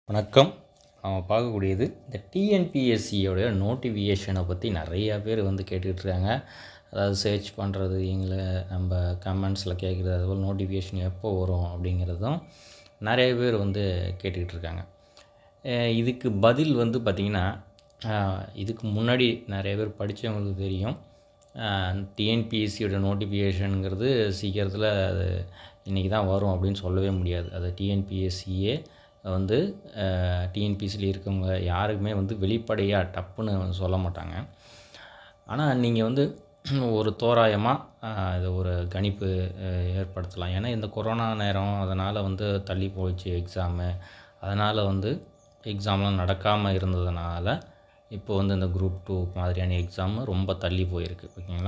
வணக்கம் நம்ம பார்க்கக்கூடியது இந்த டிஎன்பிஎஸ்சியோடைய நோட்டிஃபிகேஷனை பற்றி நிறையா பேர் வந்து கேட்டுட்ருக்காங்க அதாவது சர்ச் பண்ணுறது எங்களை நம்ம கமெண்ட்ஸில் கேட்குறது அதுபோல் நோட்டிஃபிகேஷன் எப்போ வரும் அப்படிங்கிறதும் நிறைய பேர் வந்து கேட்டுக்கிட்டு இருக்காங்க அஹ் இதுக்கு பதில் வந்து பார்த்திங்கன்னா இதுக்கு முன்னாடி நிறைய பேர் படித்தவங்களுக்கு தெரியும் டிஎன்பிஎஸ்சியோட நோட்டிஃபிகேஷனுங்கிறது சீக்கிரத்தில் அது இன்றைக்கி தான் வரும் அப்படின்னு சொல்லவே முடியாது அது டிஎன்பிஎஸ்சியே வந்து டிஎன்பிஎஸ்சியில் இருக்கவங்க யாருக்குமே வந்து வெளிப்படையாக டப்புன்னு சொல்ல மாட்டாங்க ஆனால் நீங்கள் வந்து ஒரு தோராயமாக இது ஒரு கணிப்பு அஹ், ஏற்படுத்தலாம் ஏன்னா இந்த கொரோனா நேரம் அதனால் வந்து தள்ளி போயிடுச்சு எக்ஸாமு அதனால் வந்து எக்ஸாம்லாம் நடக்காமல் இருந்ததுனால இப்போ வந்து இந்த குரூப் டூ மாதிரியான எக்ஸாமு ரொம்ப தள்ளி போயிருக்கு ஓகேங்களா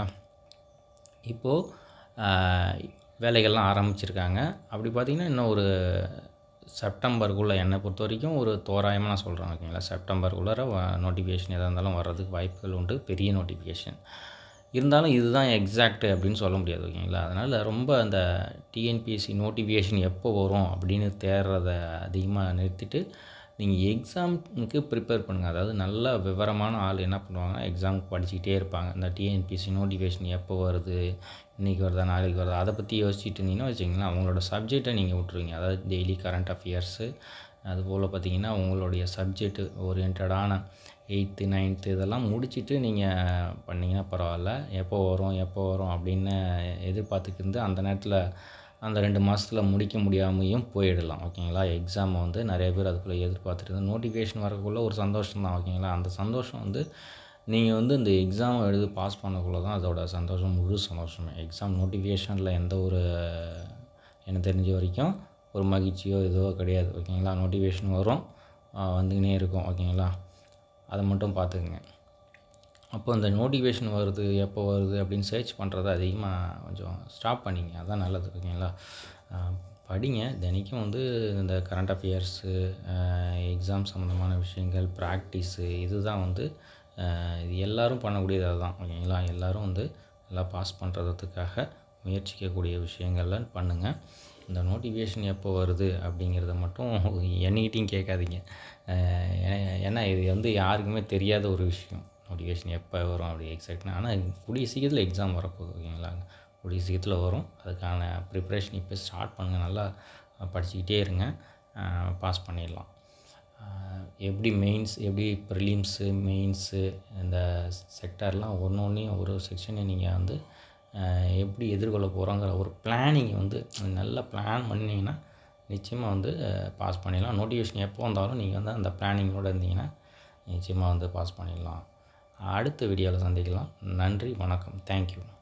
இப்போது வேலைகள்லாம் ஆரம்பிச்சிருக்காங்க அப்படி பார்த்திங்கன்னா இன்னும் ஒரு செப்டம்பருக்குள்ளே என்னை பொறுத்த வரைக்கும் ஒரு தோராயமாக நான் சொல்கிறேன் ஓகேங்களா செப்டம்பருக்குள்ளார நோட்டிஃபிகேஷன் எதாக இருந்தாலும் வர்றதுக்கு வாய்ப்புகள் உண்டு பெரிய நோட்டிஃபிகேஷன் இருந்தாலும் இதுதான் எக்ஸாக்ட் அப்படின்னு சொல்ல முடியாது ஓகேங்களா அதனால் ரொம்ப அந்த டிஎன்பிஎஸ்சி நோட்டிஃபிகேஷன் எப்போ வரும் அப்படின்னு தேடுறத அதிகமாக நிறுத்திட்டு நீங்கள் எக்ஸாமுக்கு ப்ரிப்பேர் பண்ணுங்கள் அதாவது நல்ல விவரமான ஆள் என்ன பண்ணுவாங்க எக்ஸாமுக்கு படிச்சுக்கிட்டே இருப்பாங்க இந்த டிஎன்பிஎஸ்சி நோட்டிஃபிகேஷன் எப்போ வருது இன்றைக்கி வருதா நாளைக்கு வருதா அதை பற்றி யோசிச்சுட்டு இருந்தீங்கன்னா வச்சிங்களேன் அவங்களோட சப்ஜெக்டை நீங்கள் விட்ருவீங்க அதாவது டெய்லி கரண்ட் அஃபேர்ஸு அதுபோல் பார்த்தீங்கன்னா உங்களுடைய சப்ஜெக்ட் ஓரியன்டான எயித்து நைன்த்து இதெல்லாம் முடிச்சுட்டு நீங்கள் பண்ணிங்கன்னா பரவாயில்ல எப்போ வரும் எப்போ வரும் அப்படின்னு எதிர்பார்த்துக்கிருந்து அந்த நேரத்தில் அந்த ரெண்டு மாதத்தில் முடிக்க முடியாமையும் போயிடலாம் ஓகேங்களா எக்ஸாமை வந்து நிறைய பேர் அதுக்குள்ளே எதிர்பார்த்துட்டு இருந்து நோட்டிஃபிகேஷன் வரக்குள்ளே ஒரு சந்தோஷம் தான் ஓகேங்களா அந்த சந்தோஷம் வந்து நீங்கள் வந்து இந்த எக்ஸாம் எழுதி பாஸ் பண்ணக்குள்ளே தான் அதோட சந்தோஷம் முழு சந்தோஷமே எக்ஸாம் நோட்டிஃபிகேஷனில் எந்த ஒரு எனக்கு தெரிஞ்ச வரைக்கும் ஒரு மகிழ்ச்சியோ இதுவோ கிடையாது ஓகேங்களா நோட்டிஃபிகேஷன் வரும் ஆஹ் வந்துக்கினே இருக்கும் ஓகேங்களா அதை மட்டும் பார்த்துக்குங்க அப்போ இந்த நோட்டிஃபிகேஷன் வருது எப்போ வருது அப்படின்னு சர்ச் பண்ணுறத அதிகமாக கொஞ்சம் ஸ்டாப் பண்ணிங்க அதான் நல்லது ஓகேங்களா ஆஹ் படிங்க தினைக்கும் வந்து இந்த கரண்ட் அஃபேர்ஸு எக்ஸாம் சம்மந்தமான விஷயங்கள் ப்ராக்டிஸு இதுதான் வந்து ஆஹ் இது எல்லோரும் பண்ணக்கூடியது அதுதான் ஓகேங்களா எல்லோரும் வந்து எல்லாம் பாஸ் பண்ணுறதுக்காக முயற்சிக்கக்கூடிய விஷயங்கள்லாம் பண்ணுங்கள் இந்த நோட்டிஃபிகேஷன் எப்போ வருது அப்படிங்கிறத மட்டும் என்னைக்கிட்டையும் கேட்காதீங்க ஆஹ் ஏ- ஏன்னா இது வந்து யாருக்குமே தெரியாத ஒரு விஷயம் நோட்டிஃபிகேஷன் எப்போ வரும் அப்படி எக்ஸாக்ட்னா ஆனால் கூடிய சீக்கிரத்தில் எக்ஸாம் வரப்போகுது ஓகேங்களா கூடிய சீக்கிரத்தில் வரும் அதுக்கான ப்ரிப்ரேஷன் இப்போ ஸ்டார்ட் பண்ணுங்கள் நல்லா படிச்சுக்கிட்டே இருங்க பாஸ் பண்ணிடலாம் ஆஹ் எப்படி மெயின்ஸ் எப்படி ப்ரிலிம்ஸு மெயின்ஸு இந்த செக்டார்லாம் ஒன்று ஒன்றையும் ஒரு செக்ஷனை நீங்கள் வந்து ஆஹ் எப்படி எதிர்கொள்ள போகிறோங்கிற ஒரு பிளானிங் வந்து நல்லா பிளான் பண்ணிங்கன்னா நிச்சயமாக வந்து பாஸ் பண்ணிடலாம் நோட்டிஃபிகேஷன் எப்போ வந்தாலும் நீங்கள் வந்து அந்த பிளானிங்கோடு இருந்தீங்கன்னா நிச்சயமாக வந்து பாஸ் பண்ணிடலாம் அடுத்த வீடியோவில் சந்திக்கலாம் நன்றி வணக்கம் தேங்க்யூ